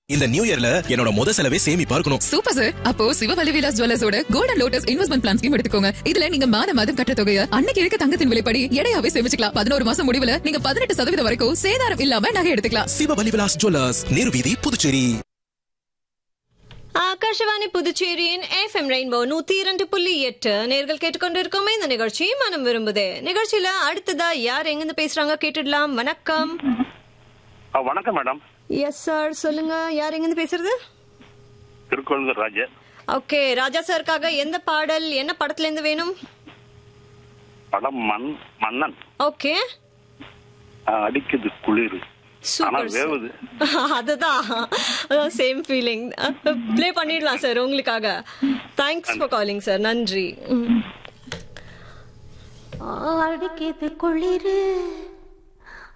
இந்த நியூ இயர்ல என்னோட முத செலவே சேமிப்பா இருக்கணும் சூப்பர் சார் அப்போ சிவவலி விலாஸ் ஜுவல்லர்ஸோட golden lotus investment plan scheme எடுத்துக்கோங்க இதுல நீங்க மாத மாதம் கட்ட தொகையை அன்னைக்கு இருக்க தங்கத்தின் விலைப்படி எடையாவே சேமிச்சுக்கலாம் பதினோரு மாசம் முடிவுல நீங்க பதினெட்டு சதவீதம் வரைக்கும் சேதாரம் இல்லாம நகை எடுத்துக்கலாம் சிவபலி விலாஸ் ஜுவல்லர்ஸ் நேரு வீதி புதுச்சேரி ஆகாஷவாணி புதுச்சேரியின் எஃப்எம் ரெயின்போ நூத்தி இரண்டு புள்ளி எட்டு நேர்கள் கேட்டுக்கொண்டிருக்கோமே இந்த நிகழ்ச்சி மனம் விரும்புதே நிகழ்ச்சியில அடுத்ததா யார் எங்கிருந்து பேசுறாங்க கேட்டுடலாம் வணக்கம் ஆ, வணக்கம் மேடம் எஸ் சார் சொல்லுங்க யார் எங்கிருந்து பேசுறது திருக்கோளுங்கர் ராஜ ஓகே ராஜா சாருக்காக எந்த பாடல் என்ன படத்துல இருந்து வேணும் படம் மண் மன்னன் ஓகே ஆ, அடிக்குது குளிர் ஆனா சூப்பர் வேவுது அதுதான் சேம் ஃபீலிங் ப்ளே பண்ணிடலாம் சார் உங்களுக்காக தேங்க்ஸ் ஃபார் காலிங் சார் நன்றி ம். அடிக்குது குளிரு